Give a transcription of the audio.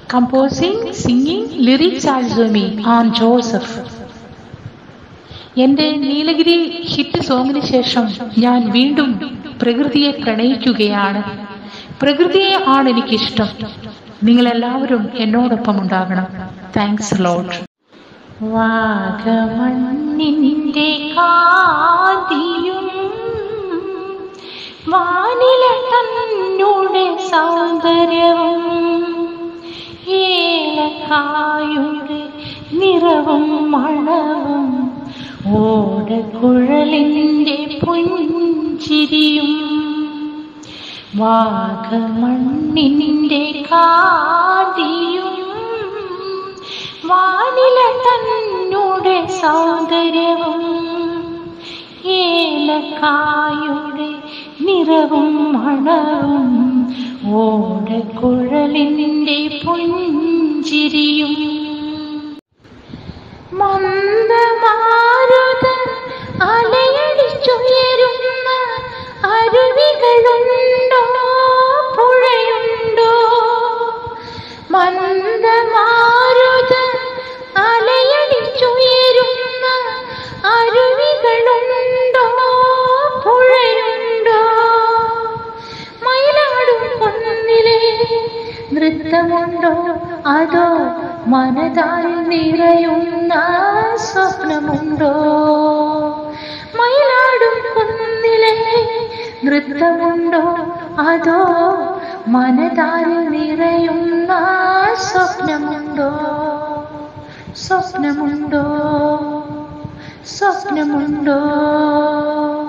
composing singing lyrics also me Ann Joseph എൻ്റെ Neelagiri hit സോങ്ങിന് ശേഷം ഞാൻ വീണ്ടും പ്രകൃതിയെ പ്രണയിക്കുകയാണ് പ്രകൃതിയെ ആണ് എനിക്കിഷ്ടം നിങ്ങളെല്ലാവരും എന്നോടൊപ്പം ഉണ്ടാകണം താങ്ക്സ് ലോഡ് വാഗമണ്ണിൻ്റെ കാതിയും വാനില തന്നുടെ സൗന്ദര്യവും ഏലക്കായുടെ നിറവും മണവും ഓടക്കുഴലിൻ്റെ പുഞ്ചിരിയും വാഗമണ്ണിൻ്റെ കാതിയും വാനില തന്നുടെ സൗന്ദര്യവും ഏലക്കായുടെ നിറവും മണവും ഓടക്കുഴലിൻ്റെ പുഞ്ചിരിയും മന്ദമാരുത അലയടിച്ചുയരുന്ന അരുവികളുണ്ടോ പുഴയുണ്ടോ മന്ദമാരുത അലയടിച്ചുയരുന്ന അരുവികളുണ്ടോ പുഴയുണ്ടോ മയിലാടും കുന്നിലെ നൃത്തമുണ്ടോ അതോ മനതാൽ നിറയുന്ന സ്വപ്നമുണ്ടോ മയിലാടും കുന്നിലെ നൃത്തമുണ്ടോ അതോ മനതാൽ നിറയുന്ന സ്വപ്നമുണ്ടോ സ്വപ്നമുണ്ടോ സ്വപ്നമുണ്ടോ